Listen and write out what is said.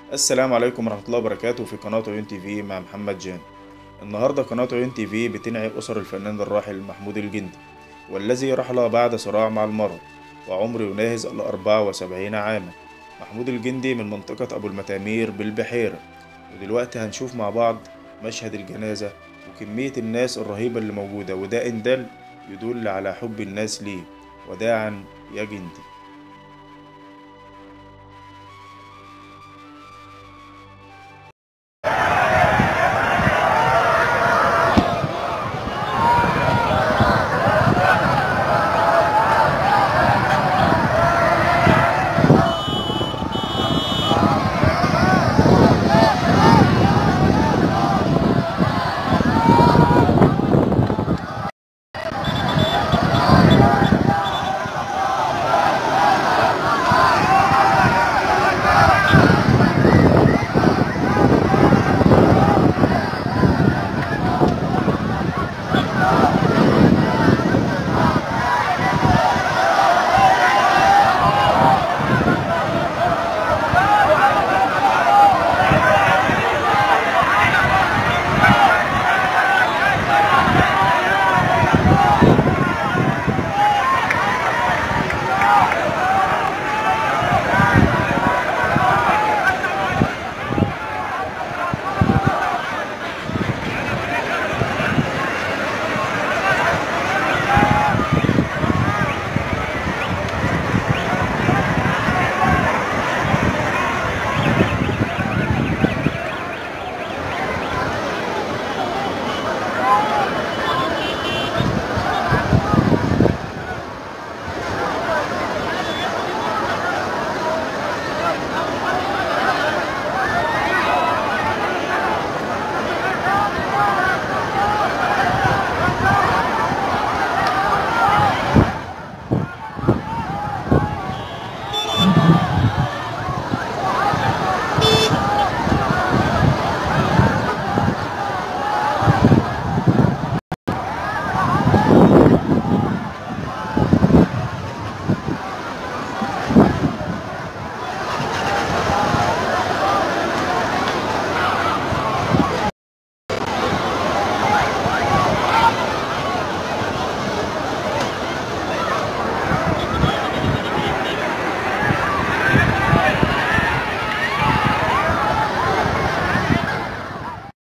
السلام عليكم ورحمة الله وبركاته في قناة عيون تي في مع محمد جان النهاردة قناة عيون تي في بتنعي أسر الفنان الراحل محمود الجندي والذي رحل بعد صراع مع المرض وعمره يناهز الأربعة وسبعين عاما محمود الجندي من منطقة أبو المتامير بالبحيرة ودلوقتي هنشوف مع بعض مشهد الجنازة وكمية الناس الرهيبة اللي موجودة وده إن دل يدل على حب الناس ليه وداعا يا جندي